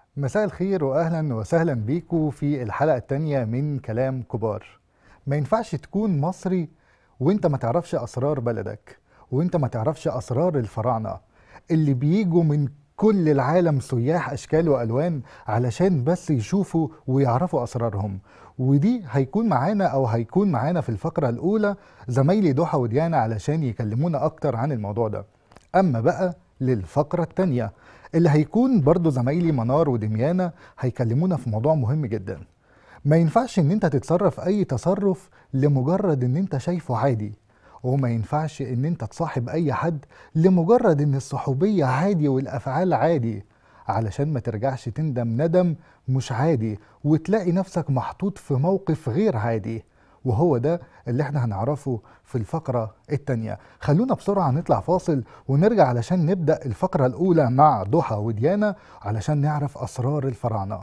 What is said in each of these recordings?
مساء الخير واهلا وسهلا بيكم في الحلقه الثانيه من كلام كبار ما ينفعش تكون مصري وانت ما تعرفش اسرار بلدك وانت ما تعرفش اسرار الفراعنه اللي بيجوا من كل العالم سياح اشكال والوان علشان بس يشوفوا ويعرفوا اسرارهم ودي هيكون معانا او هيكون معانا في الفقره الاولى زمايلي ضحى وديانا علشان يكلمونا اكتر عن الموضوع ده اما بقى للفقره الثانيه اللي هيكون برضو زمايلي منار ودميانة هيكلمونا في موضوع مهم جدا ما ينفعش ان انت تتصرف اي تصرف لمجرد ان انت شايفه عادي وما ينفعش ان انت تصاحب اي حد لمجرد ان الصحوبية عادي والافعال عادي علشان ما ترجعش تندم ندم مش عادي وتلاقي نفسك محطوط في موقف غير عادي وهو ده اللي احنا هنعرفه في الفقرة التانية خلونا بسرعة نطلع فاصل ونرجع علشان نبدأ الفقرة الأولى مع ضحى وديانا علشان نعرف أسرار الفراعنة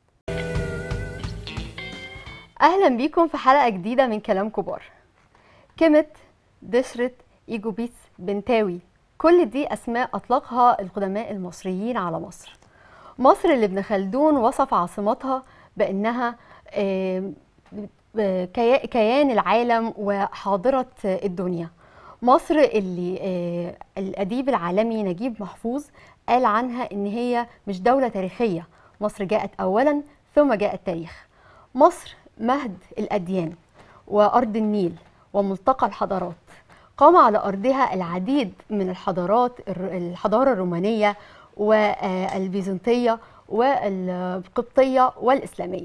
اهلا بيكم في حلقه جديده من كلام كبار كيمت دشرت ايجوبيس بنتاوي كل دي اسماء اطلقها القدماء المصريين على مصر مصر اللي ابن خلدون وصف عاصمتها بانها آم، آه، كيا- كيان العالم وحاضره الدنيا مصر اللي آه، الاديب العالمي نجيب محفوظ قال عنها ان هي مش دوله تاريخيه مصر جاءت اولا ثم جاء التاريخ مصر مهد الأديان وأرض النيل وملتقى الحضارات قام على أرضها العديد من الحضارات الر- الحضارة الرومانية والبيزنطية والقبطية والإسلامية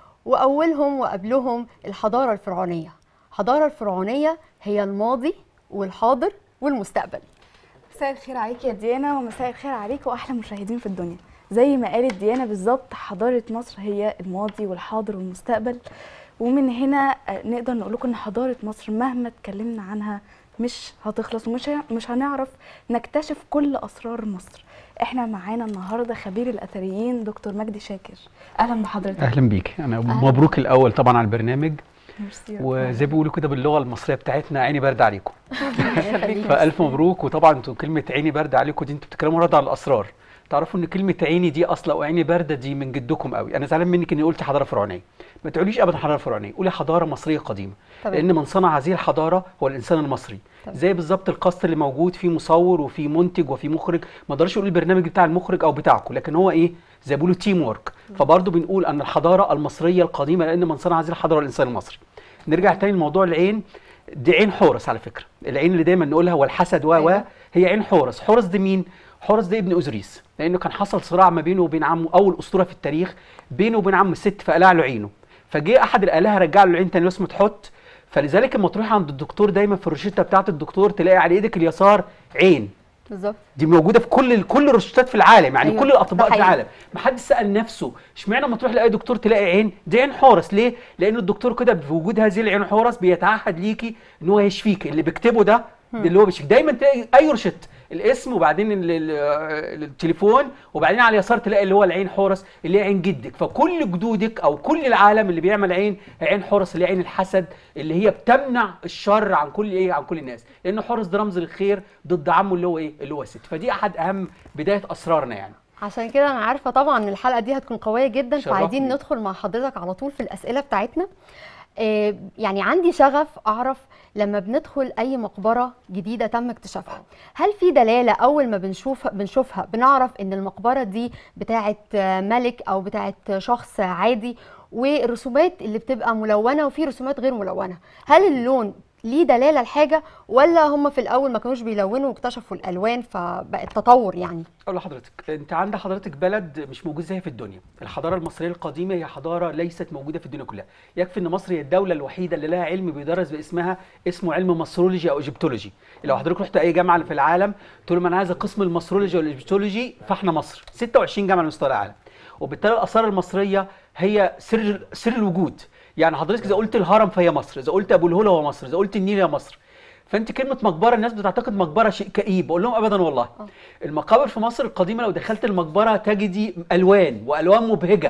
وأولهم وقبلهم الحضارة الفرعونية الحضارة الفرعونية هي الماضي والحاضر والمستقبل مساء الخير عليك يا ديانا ومساء الخير عليك واحلى مشاهدين في الدنيا زي ما قالت ديانا بالظبط حضاره مصر هي الماضي والحاضر والمستقبل ومن هنا آه، نقدر نقول لكم ان حضاره مصر مهما اتكلمنا عنها مش هتخلص ومش ه- مش هنعرف نكتشف كل اسرار مصر احنا معانا النهارده خبير الاثريين دكتور مجدي شاكر اهلا بحضرتك اهلا بيك انا مبروك الاول طبعا على البرنامج ميرسي يا وزي ما بيقولوا كده باللغه المصريه بتاعتنا عيني بارده عليكم يخليك. فالف مبروك وطبعا انتوا كلمه عيني بارده عليكم دي انتوا بتتكلموا رد على الاسرار تعرفوا ان كلمه عيني دي اصلا او عيني بارده دي من جدكم قوي انا زعلان منك اني قلت حضاره فرعونيه ما تقوليش ابدا حضاره فرعونيه قولي حضاره مصريه قديمه تمام. لان من صنع هذه الحضاره هو الانسان المصري تمام. زي بالظبط القصد اللي موجود فيه مصور وفيه منتج وفيه مخرج ما اقدرش اقول البرنامج بتاع المخرج او بتاعكم لكن هو ايه زي ما بيقولوا تيم ورك فبرضه بنقول ان الحضاره المصريه القديمه لان من صنع هذه الحضاره الانسان المصري نرجع تاني لموضوع العين دي عين حورس على فكره العين اللي دايما نقولها والحسد و و أيوة. هي عين حورس حورس ده مين حورس ده ابن اوزوريس لانه كان حصل صراع ما بينه وبين عمه اول اسطوره في التاريخ بينه وبين عمه الست فقلع له عينه فجه احد الالهه رجع له العين تاني اسمه تحط فلذلك لما تروح عند الدكتور دايما في الروشته بتاعه الدكتور تلاقي على ايدك اليسار عين بالظبط دي موجوده في كل كل الروشتات في العالم يعني أيوة، كل ده الاطباء في حقيقي. العالم ما حد سال نفسه اشمعنى لما تروح لاي دكتور تلاقي عين دي عين حورس ليه لان الدكتور كده بوجود هذه العين حورس بيتعهد ليكي ان هو يشفيك اللي بيكتبه ده ده اللي هو بيشفيك دايما تلاقي اي روشته الاسم وبعدين ال- ال- التليفون وبعدين على اليسار تلاقي اللي هو العين حورس اللي هي عين جدك فكل جدودك او كل العالم اللي بيعمل عين هي عين حورس اللي هي عين الحسد اللي هي بتمنع الشر عن كل ايه عن كل الناس لان حورس ده رمز للخير ضد عمه اللي هو ايه اللي هو الست فدي احد اهم بدايه اسرارنا يعني عشان كده انا عارفه طبعا ان الحلقه دي هتكون قويه جدا شرفني. فعايزين ندخل مع حضرتك على طول في الاسئله بتاعتنا آه، يعني عندي شغف اعرف لما بندخل اي مقبره جديده تم اكتشافها هل في دلاله اول ما بنشوف بنشوفها بنعرف ان المقبره دي بتاعه آه، ملك او بتاعه شخص عادي والرسومات اللي بتبقى ملونه وفي رسومات غير ملونه هل اللون ليه دلاله لحاجه ولا هم في الاول ما كانوش بيلونوا واكتشفوا الالوان فبقت تطور يعني اقول لحضرتك انت عند حضرتك بلد مش موجود زيها في الدنيا الحضاره المصريه القديمه هي حضاره ليست موجوده في الدنيا كلها يكفي ان مصر هي الدوله الوحيده اللي لها علم بيدرس باسمها اسمه علم مصرولوجي او ايجيبتولوجي لو حضرتك رحت اي جامعه في العالم تقول لهم انا عايز قسم المصرولوجي والايجيبتولوجي فاحنا مصر 26 جامعه على مستوى العالم وبالتالي الاثار المصريه هي سر سر الوجود يعني حضرتك اذا قلت الهرم فهي مصر اذا قلت ابو الهول هو مصر اذا قلت النيل هي مصر فانت كلمه مقبره الناس بتعتقد مقبره شيء كئيب بقول لهم ابدا والله المقابر في مصر القديمه لو دخلت المقبره تجدي الوان والوان مبهجه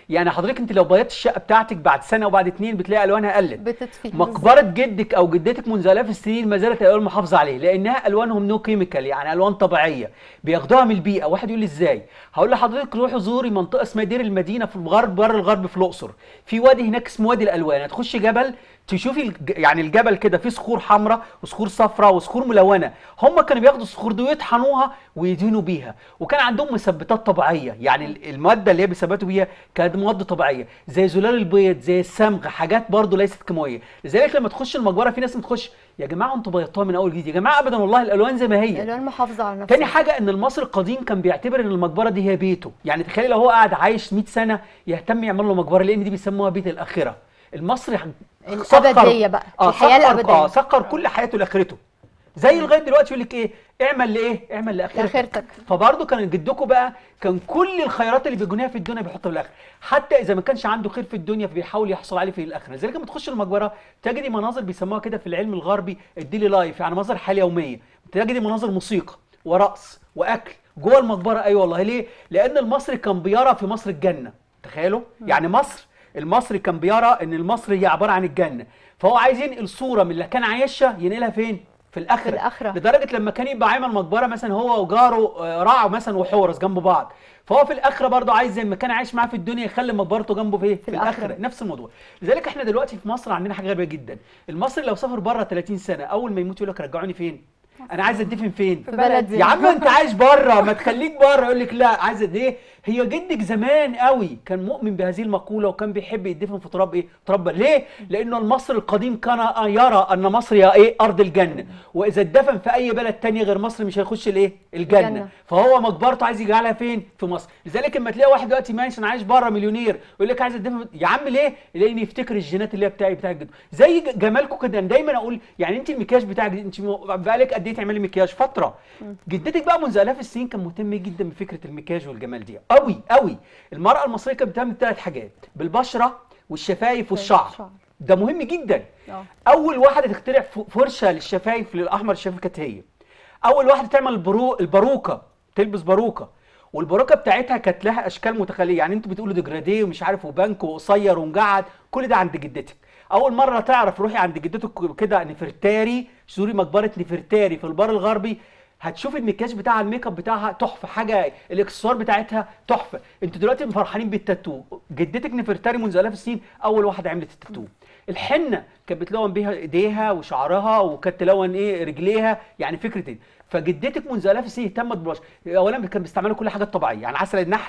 يعني حضرتك انت لو بيضت الشقه بتاعتك بعد سنه وبعد اتنين بتلاقي الوانها قلت بتطفي مقبره جدك او جدتك منذ الاف السنين ما زالت الالوان محافظه عليه لانها الوانهم نو كيميكال يعني الوان طبيعيه بياخدوها من البيئه واحد يقول لي ازاي هقول لحضرتك روحي زوري منطقه اسمها دير المدينه في الغرب بر الغرب في الاقصر في وادي هناك اسمه وادي الالوان هتخشي جبل تشوفي الج- يعني الجبل كده فيه صخور حمراء وصخور صفراء وصخور ملونه هم كانوا بياخدوا الصخور دي ويطحنوها ويدهنوا بيها وكان عندهم مثبتات طبيعيه يعني ال- الماده اللي هي بيثبتوا بيها كانت مواد طبيعيه زي زلال البيض زي الصمغ حاجات برضو ليست كيماويه لذلك لما تخش المقبره في ناس بتخش يا جماعه انتوا بيضتوها من اول جديد يا جماعه ابدا والله الالوان زي ما هي الالوان محافظه على نفسها تاني حاجة إن المصري القديم كان بيعتبر إن المقبرة دي هي بيته، يعني تخيلي لو هو قاعد عايش 100 سنة يهتم يعمل له مقبرة لأن دي بيسموها بيت الآخرة. المصري سخر- الأبدية بقى، اه الحياة سخر- الأبدية. اه سخر كل حياته لآخرته. زي لغاية دلوقتي يقول لك إيه؟ اعمل لإيه؟ اعمل لآخرتك. لآخرتك. فبرضه كان جدكم بقى كان كل الخيرات اللي بيجنيها في الدنيا بيحطها في الآخرة، حتى إذا ما كانش عنده خير في الدنيا فبيحاول يحصل عليه في الآخرة، لذلك لما تخش المقبرة تجدي مناظر بيسموها كده في العلم الغربي الديلي لايف يعني مناظر حياة يومية، تجدي مناظر موسيقى ورقص واكل جوه المقبره اي أيوة والله ليه لان المصري كان بيرى في مصر الجنه تخيلوا يعني مصر المصري كان بيرى ان المصري هي عباره عن الجنه فهو عايز ينقل صوره من اللي كان عايشها ينقلها فين في الاخره في الآخرة. لدرجه لما كان يبقى عامل مقبره مثلا هو وجاره آه، راعوا مثلا وحورس جنب بعض فهو في الاخره برضه عايز زي ما كان عايش معاه في الدنيا يخلي مقبرته جنبه في, في الآخرة. الاخره نفس الموضوع لذلك احنا دلوقتي في مصر عندنا حاجه غريبه جدا المصري لو سافر بره 30 سنه اول ما يموت يقول لك رجعوني فين انا عايز اتدفن فين في بلدي يا عم انت عايش بره ما تخليك بره يقول لك لا عايز قد ايه هي جدك زمان قوي كان مؤمن بهذه المقوله وكان بيحب يدفن في تراب ايه تراب بلد. ليه لانه المصري القديم كان يرى ان مصر هي ايه ارض الجنه واذا اتدفن في اي بلد تاني غير مصر مش هيخش الايه الجنه, الجنة. الجنة. فهو مقبرته عايز يجعلها فين في مصر لذلك لما تلاقي واحد دلوقتي ماشي انا عايش بره مليونير يقول لك عايز اتدفن يا عم ليه لان يفتكر الجينات اللي هي بتاعي بتاع جده زي ج- جمالكم كده انا دايما اقول يعني انت المكياج بتاعك انت م- بقالك قد ايه تعملي مكياج فتره جدتك بقى منذ الاف السنين كان مهتم جدا بفكره المكياج والجمال دي قوي قوي المراه المصريه كانت بتعمل ثلاث حاجات بالبشره والشفايف والشعر والشعر. ده مهم جدا اه. اول واحده تخترع ف- فرشه للشفايف للاحمر الشفايف كانت هي اول واحده تعمل البرو الباروكه تلبس باروكه والباروكه بتاعتها كانت لها اشكال متخليه يعني انتوا بتقولوا ديجراديه ومش عارف وبنك وقصير ومجعد كل ده عند جدتك اول مره تعرف روحي عند جدتك كده نفرتاري زوري مقبره نفرتاري في البر الغربي هتشوف المكياج بتاعها الميك اب بتاعها تحفه حاجه الاكسسوار بتاعتها تحفه انتوا دلوقتي فرحانين بالتاتو جدتك نفرتاري منذ الاف السنين اول واحده عملت التاتو الحنه كانت بتلون بيها ايديها وشعرها وكانت تلون ايه رجليها يعني فكره ايه فجدتك منذ الاف السنين اهتمت بالبشره اولا كان بيستعملوا كل حاجه طبيعيه يعني عسل النحل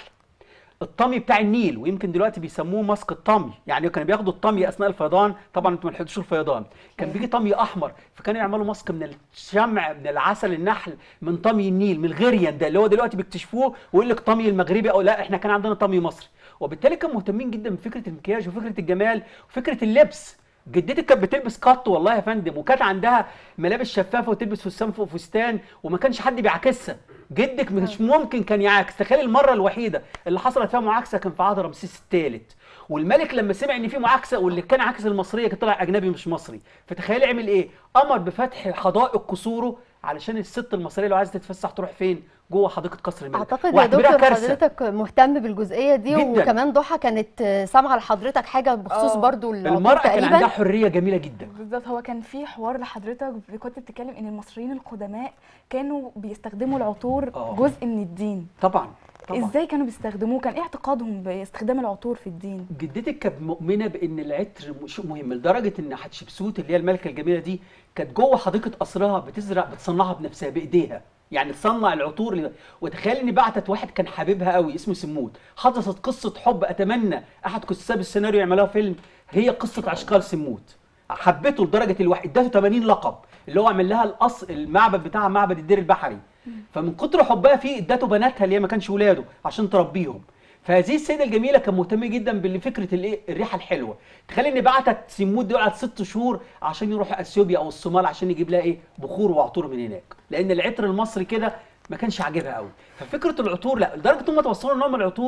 الطمي بتاع النيل ويمكن دلوقتي بيسموه ماسك الطمي يعني كانوا بياخدوا الطمي اثناء الفيضان طبعا انتوا ما لحقتوش الفيضان كان بيجي طمي احمر فكانوا يعملوا ماسك من الشمع من العسل النحل من طمي النيل من الغريان ده اللي هو دلوقتي بيكتشفوه ويقول لك طمي المغربي او لا احنا كان عندنا طمي مصري وبالتالي كانوا مهتمين جدا بفكره المكياج وفكره الجمال وفكره اللبس جدتك كانت بتلبس قط والله يا فندم وكانت عندها ملابس شفافه وتلبس فستان فوق فستان وما كانش حد بيعاكسها جدك مش ممكن كان يعاكس تخيل المره الوحيده اللي حصلت فيها معاكسه كان في عهد رمسيس الثالث والملك لما سمع ان في معاكسه واللي كان عاكس المصريه كان طلع اجنبي مش مصري فتخيل عمل ايه امر بفتح حدائق قصوره علشان الست المصريه لو عايزه تتفسح تروح فين جوه حديقه قصر الملك اعتقد يا واعتبرها دكتور كارثة. حضرتك مهتم بالجزئيه دي جداً. وكمان ضحى كانت آه، سامعه لحضرتك حاجه بخصوص اه. برضو العطور المراه كان تقريبا عندها حريه جميله جدا بالظبط هو كان في حوار لحضرتك كنت بتتكلم ان المصريين القدماء كانوا بيستخدموا العطور اه. جزء من الدين طبعا طبعا ازاي كانوا بيستخدموه كان ايه اعتقادهم باستخدام العطور في الدين جدتك كانت مؤمنه بان العطر شيء مهم لدرجه ان حتشبسوت اللي هي الملكه الجميله دي كانت جوه حديقه قصرها بتزرع بتصنعها بنفسها بايديها يعني تصنع العطور اللي وتخيل ان بعتت واحد كان حبيبها قوي اسمه سمود حدثت قصه حب اتمنى احد كتاب السيناريو يعملوها فيلم هي قصه اشكال سمود حبته لدرجه الواحد ادته 80 لقب اللي هو عمل لها القص المعبد بتاعها معبد الدير البحري فمن كتر حبها فيه ادته بناتها اللي هي ما كانش ولاده عشان تربيهم فهذه السيده الجميله كان مهتمه جدا بفكره الايه الريحه الحلوه تخيل ان بعتت سمود دي قعدت ست شهور عشان يروح اثيوبيا او الصومال عشان يجيب لها ايه بخور وعطور من هناك لان العطر المصري كده ما كانش عاجبها قوي ففكره العطور لا لدرجه ان هم توصلوا لنوع من العطور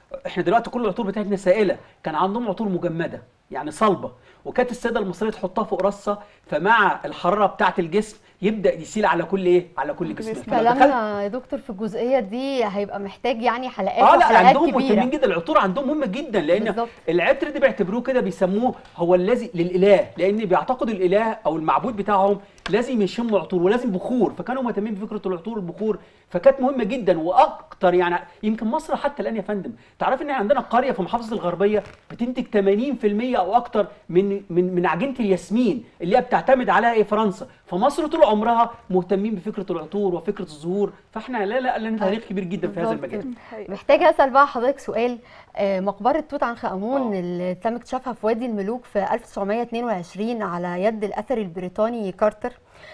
احنا دلوقتي كل العطور بتاعتنا سائله كان عندهم عطور مجمده يعني صلبه وكانت السيده المصريه تحطها فوق راسها فمع الحراره بتاعه الجسم يبدا يسيل على كل ايه على كل جسم فلو دخلت كلامنا يا دكتور في الجزئيه دي هيبقى محتاج يعني حلقات اه لا وحلقات عندهم كبيره مهتمين جدا العطور عندهم مهمه جدا لان بالظبط. العطر ده بيعتبروه كده بيسموه هو الذي للاله لان بيعتقدوا الاله او المعبود بتاعهم لازم يشم عطور ولازم بخور فكانوا مهتمين بفكره العطور البخور فكانت مهمه جدا واكتر يعني يمكن مصر حتى الان يا فندم تعرف ان عندنا قريه في محافظه الغربيه بتنتج 80% او اكتر من من من عجينه الياسمين اللي هي بتعتمد عليها ايه فرنسا فمصر طول عمرها مهتمين بفكره العطور وفكره الزهور فاحنا لا لا لنا تاريخ كبير جدا في هذا بالظبط المجال حقيقة. محتاجه اسال بقى حضرتك سؤال آه، مقبره توت عنخ امون اللي تم اكتشافها في وادي الملوك في 1922 على يد الاثري البريطاني كارتر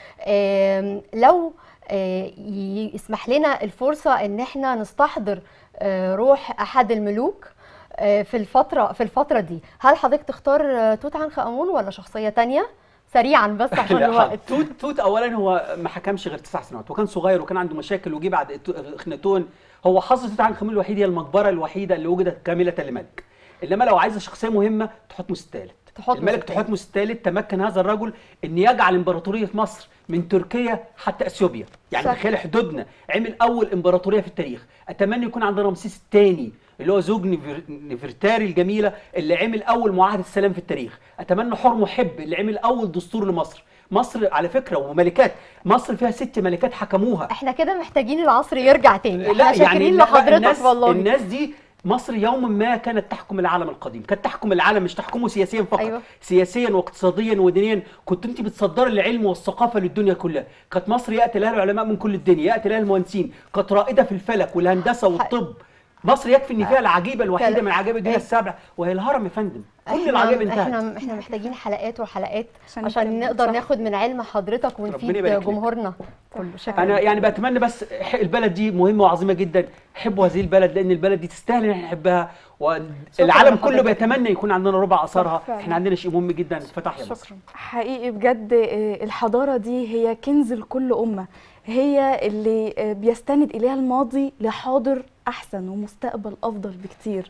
آم، لو آه، ي- يسمح لنا الفرصه ان احنا نستحضر آه، روح احد الملوك آه، في الفتره في الفتره دي هل حضرتك تختار آه، توت عنخ امون ولا شخصيه تانية سريعا بس عشان لا الوقت توت توت اولا هو ما حكمش غير تسع سنوات وكان صغير وكان عنده مشاكل وجي بعد تو- اخناتون هو حظ توت عنخ امون الوحيد هي المقبره الوحيده اللي وجدت كامله لملك انما لو عايزه شخصيه مهمه تحتمس الثالث تحتمس الملك الثالث. تحتمس الثالث تمكن هذا الرجل ان يجعل امبراطوريه مصر من تركيا حتى اثيوبيا يعني صح. تخيل حدودنا عمل اول امبراطوريه في التاريخ اتمنى يكون عندنا رمسيس الثاني اللي هو زوج نفر- نفرتاري الجميله اللي عمل اول معاهده سلام في التاريخ اتمنى حور محب اللي عمل اول دستور لمصر مصر على فكره وملكات مصر فيها ست ملكات حكموها احنا كده محتاجين العصر يرجع تاني احنا لا شاكرين لا، لحضرتك الناس والله الناس دي مصر يوما ما كانت تحكم العالم القديم كانت تحكم العالم مش تحكمه سياسيا فقط أيوة. سياسيا واقتصاديا ودينيا كنت انت بتصدر العلم والثقافه للدنيا كلها كانت مصر ياتي لها العلماء من كل الدنيا ياتي لها المهندسين كانت رائده في الفلك والهندسه والطب مصر يكفي ان فيها العجيبه الوحيده كلام. من عجائب الدنيا إيه. السبع وهي الهرم يا فندم كل احنا العجائب انتهت احنا احنا محتاجين حلقات وحلقات عشان عشان نكمل. نقدر صح. ناخد من علم حضرتك ربنا ونفيد يبارك لك. جمهورنا كله شكرا انا يعني بتمنى بس ح- البلد دي مهمه وعظيمه جدا حبوا هذه البلد لان البلد دي تستاهل ان احنا نحبها والعالم كله لحضرتك. بيتمنى يكون عندنا ربع اثارها فعلا. احنا عندنا شيء مهم جدا فتح يا مصر شكرا حقيقي بجد آه، الحضارة دي هي كنز لكل أمة هي اللي آه، بيستند إليها الماضي لحاضر أحسن ومستقبل أفضل بكتير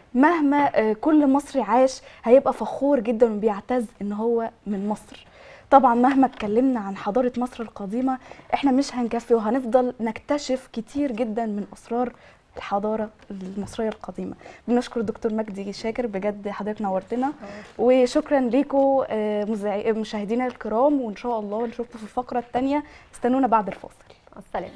مهما آه، كل مصري عاش هيبقى فخور جدا وبيعتز إن هو من مصر طبعا مهما اتكلمنا عن حضارة مصر القديمة احنا مش هنكفي وهنفضل نكتشف كتير جدا من أسرار الحضارة المصرية القديمة بنشكر الدكتور مجدي شاكر بجد حضرتك نورتنا وشكرا ليكم آه، مذيعي- مشاهدينا الكرام وان شاء الله نشوفكم في الفقره الثانيه استنونا بعد الفاصل السلام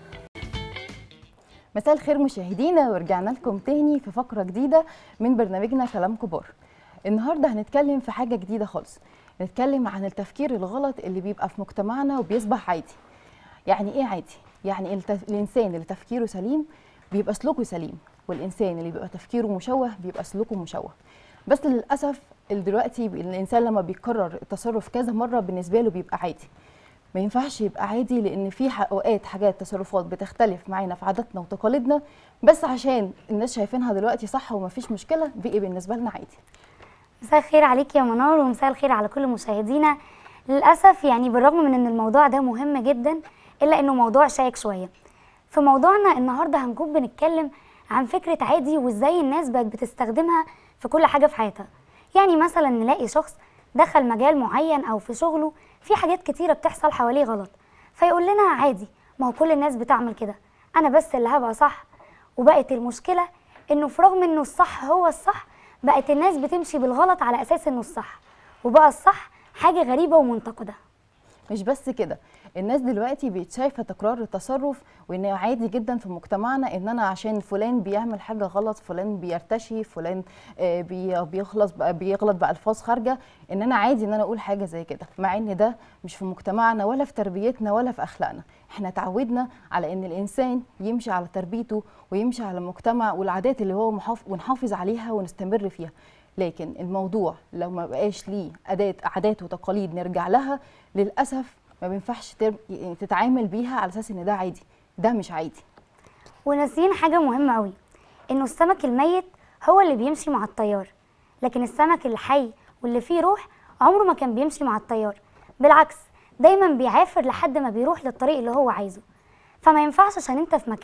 مساء الخير مشاهدينا ورجعنا لكم تاني في فقرة جديدة من برنامجنا كلام كبار النهاردة هنتكلم في حاجة جديدة خالص نتكلم عن التفكير الغلط اللي بيبقى في مجتمعنا وبيصبح عادي يعني ايه عادي؟ يعني الت... الانسان اللي تفكيره سليم بيبقى سلوكه سليم والانسان اللي بيبقى تفكيره مشوه بيبقى سلوكه مشوه بس للاسف ال- دلوقتي الانسان لما بيكرر التصرف كذا مره بالنسبه له بيبقى عادي ما ينفعش يبقى عادي لان في ح- اوقات حاجات تصرفات بتختلف معانا في عاداتنا وتقاليدنا بس عشان الناس شايفينها دلوقتي صح ومفيش مشكله بقي بالنسبه لنا عادي مساء الخير عليك يا منار ومساء الخير على كل مشاهدينا للأسف يعني بالرغم من أن الموضوع ده مهم جدا إلا أنه موضوع شائك شوية في موضوعنا النهاردة هنكون بنتكلم عن فكرة عادي وإزاي الناس بقت بتستخدمها في كل حاجة في حياتها يعني مثلا نلاقي شخص دخل مجال معين أو في شغله في حاجات كتيرة بتحصل حواليه غلط فيقول لنا عادي ما هو كل الناس بتعمل كده أنا بس اللي هبقى صح وبقت المشكلة إنه في رغم إنه الصح هو الصح بقت الناس بتمشي بالغلط على أساس إنه الصح وبقى الصح حاجة غريبة ومنتقدة مش بس كده الناس دلوقتي بقت شايفه تكرار التصرف وان عادي جدا في مجتمعنا ان انا عشان فلان بيعمل حاجه غلط فلان بيرتشي فلان آه، بي- بيخلص بقى بيغلط بالفاظ خارجه ان انا عادي ان انا اقول حاجه زي كده مع ان ده مش في مجتمعنا ولا في تربيتنا ولا في اخلاقنا احنا اتعودنا على ان الانسان يمشي على تربيته ويمشي على المجتمع والعادات اللي هو محافظ ونحافظ عليها ونستمر فيها لكن الموضوع لو ما بقاش ليه أداة عادات وتقاليد نرجع لها للأسف ما بينفعش تر- يعني تتعامل بيها على أساس إن ده عادي ده مش عادي وناسيين حاجة مهمة أوي إنه السمك الميت هو اللي بيمشي مع التيار لكن السمك الحي واللي فيه روح عمره ما كان بيمشي مع التيار بالعكس دايما بيعافر لحد ما بيروح للطريق اللي هو عايزه فما ينفعش عشان انت في مكان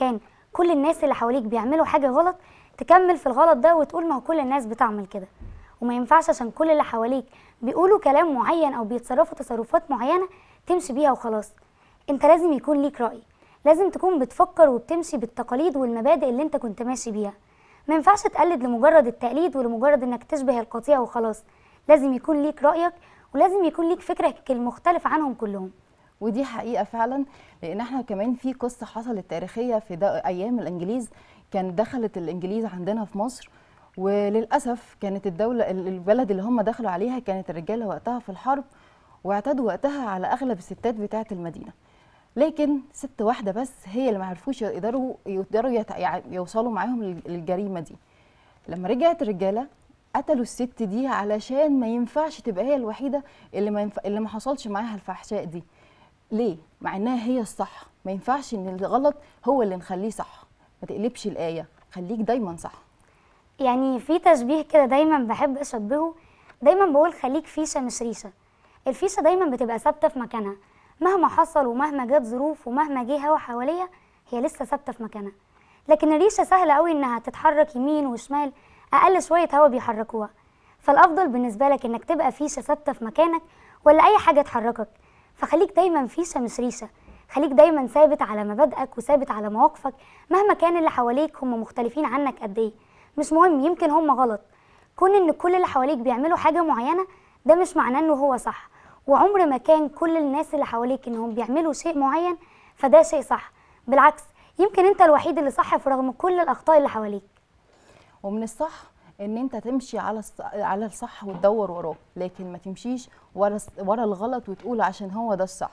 كل الناس اللي حواليك بيعملوا حاجه غلط تكمل في الغلط ده وتقول ما هو كل الناس بتعمل كده وما ينفعش عشان كل اللي حواليك بيقولوا كلام معين او بيتصرفوا تصرفات معينه تمشي بيها وخلاص انت لازم يكون ليك راي لازم تكون بتفكر وبتمشي بالتقاليد والمبادئ اللي انت كنت ماشي بيها ما ينفعش تقلد لمجرد التقليد ولمجرد انك تشبه القطيع وخلاص لازم يكون ليك رايك ولازم يكون ليك فكرك المختلف عنهم كلهم ودي حقيقة فعلا لأن احنا كمان في قصة حصلت تاريخية في ده أيام الإنجليز كان دخلت الإنجليز عندنا في مصر وللأسف كانت الدولة ال- البلد اللي هم دخلوا عليها كانت الرجالة وقتها في الحرب واعتدوا وقتها على أغلب الستات بتاعة المدينة لكن ست واحدة بس هي اللي ما عرفوش يقدروا يقدروا يت- يع- يوصلوا معاهم لل- للجريمة دي لما رجعت الرجالة قتلوا الست دي علشان ما ينفعش تبقى هي الوحيدة اللي ما ينفع اللي ما حصلش معاها الفحشاء دي ليه؟ مع انها هي الصح ما ينفعش ان الغلط هو اللي نخليه صح ما تقلبش الآية خليك دايما صح يعني في تشبيه كده دايما بحب اشبهه دايما بقول خليك فيشه مش ريشه الفيشه دايما بتبقى ثابته في مكانها مهما حصل ومهما جت ظروف ومهما جه هوا حواليها هي لسه ثابته في مكانها لكن الريشه سهله قوي انها تتحرك يمين وشمال اقل شويه هوا بيحركوها فالافضل بالنسبه لك انك تبقى فيشه ثابته في مكانك ولا اي حاجه تحركك فخليك دايما فيشه مش ريشه خليك دايما ثابت على مبادئك وثابت على مواقفك مهما كان اللي حواليك هم مختلفين عنك قد ايه مش مهم يمكن هم غلط كون ان كل اللي حواليك بيعملوا حاجه معينه ده مش معناه انه هو صح وعمر ما كان كل الناس اللي حواليك انهم بيعملوا شيء معين فده شيء صح بالعكس يمكن انت الوحيد اللي صح في رغم كل الاخطاء اللي حواليك ومن الصح ان انت تمشي على الص... على الصح وتدور وراه لكن ما تمشيش ورا الص- ورا الغلط وتقول عشان هو ده الصح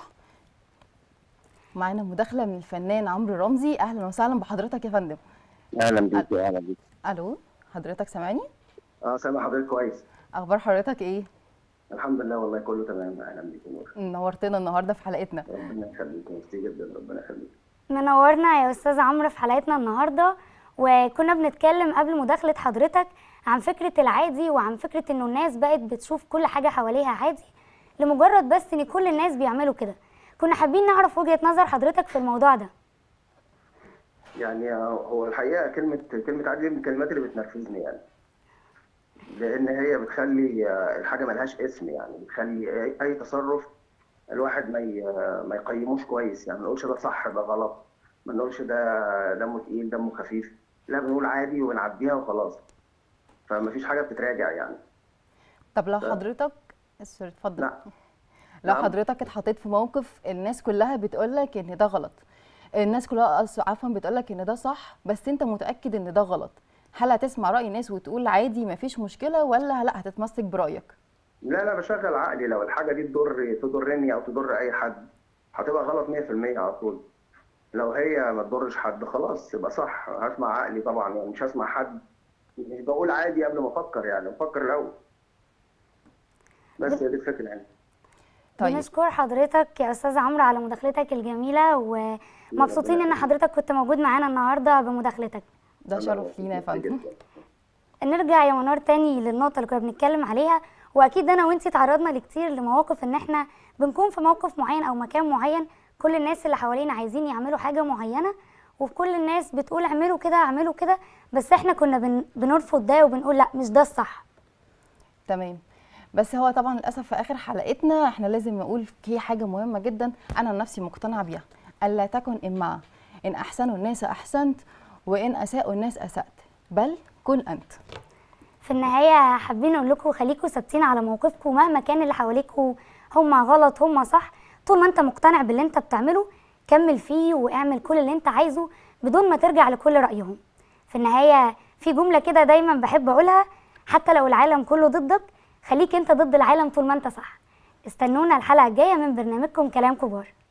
معانا مداخلة من الفنان عمرو رمزي اهلا وسهلا بحضرتك يا فندم اهلا بيك اهلا بيك الو حضرتك سامعني اه سامع حضرتك كويس اخبار حضرتك ايه الحمد لله والله كله تمام اهلا بيك يا نور نورتنا النهارده في حلقتنا ربنا يخليك ميرسي جدا ربنا يخليك منورنا يا استاذ عمرو في حلقتنا النهارده وكنا بنتكلم قبل مداخله حضرتك عن فكره العادي وعن فكره انه الناس بقت بتشوف كل حاجه حواليها عادي لمجرد بس ان كل الناس بيعملوا كده كنا حابين نعرف وجهه نظر حضرتك في الموضوع ده يعني هو الحقيقه كلمه كلمه عادي دي من الكلمات اللي بتنرفزني يعني لان هي بتخلي آه، الحاجه ملهاش اسم يعني بتخلي اي أي تصرف الواحد ما ي- ما يقيموش كويس يعني ما نقولش ده صح ده غلط ما نقولش ده دمه تقيل دمه خفيف لا بنقول عادي وبنعديها وخلاص فما فيش حاجه بتتراجع يعني طب لو لا. حضرتك سوري اتفضل لا لو نعم. حضرتك اتحطيت في موقف الناس كلها بتقولك ان ده غلط الناس كلها أص- عفوا بتقولك ان ده صح بس انت متاكد ان ده غلط هل هتسمع راي الناس وتقول عادي مفيش مشكله ولا لا هتتمسك برايك لا لا بشغل عقلي لو الحاجة دي تضر تضرني أو تضر أي حد هتبقى غلط 100% على طول لو هي ما تضرش حد خلاص يبقى صح هسمع عقلي طبعا يعني مش هسمع حد مش بقول عادي قبل ما أفكر يعني بفكر الأول بس هي دي الفكرة يعني طيب بنشكر حضرتك يا استاذ عمرو على مداخلتك الجميله ومبسوطين ان حضرتك كنت موجود معانا النهارده بمداخلتك ده شرف لينا يا فندم نرجع يا منار تاني للنقطة اللي كنا بنتكلم عليها وأكيد أنا وأنتي تعرضنا لكتير لمواقف إن إحنا بنكون في موقف معين أو مكان معين كل الناس اللي حوالينا عايزين يعملوا حاجة معينة وكل الناس بتقول اعملوا كده اعملوا كده بس إحنا كنا بن... بنرفض ده وبنقول لأ مش ده الصح تمام بس هو طبعا للاسف في اخر حلقتنا احنا لازم نقول هي حاجه مهمه جدا انا نفسي مقتنعه بيها الا تكن امعه ان احسنوا الناس احسنت وان اساءوا الناس اسات بل كن انت في النهاية حابين نقول لكم خليكم ثابتين على موقفكم مهما كان اللي حواليكوا هم غلط هم صح طول ما انت مقتنع باللي انت بتعمله كمل فيه واعمل كل اللي انت عايزه بدون ما ترجع لكل رأيهم في النهاية في جملة كده دايما بحب أقولها حتى لو العالم كله ضدك خليك انت ضد العالم طول ما انت صح استنونا الحلقة الجاية من برنامجكم كلام كبار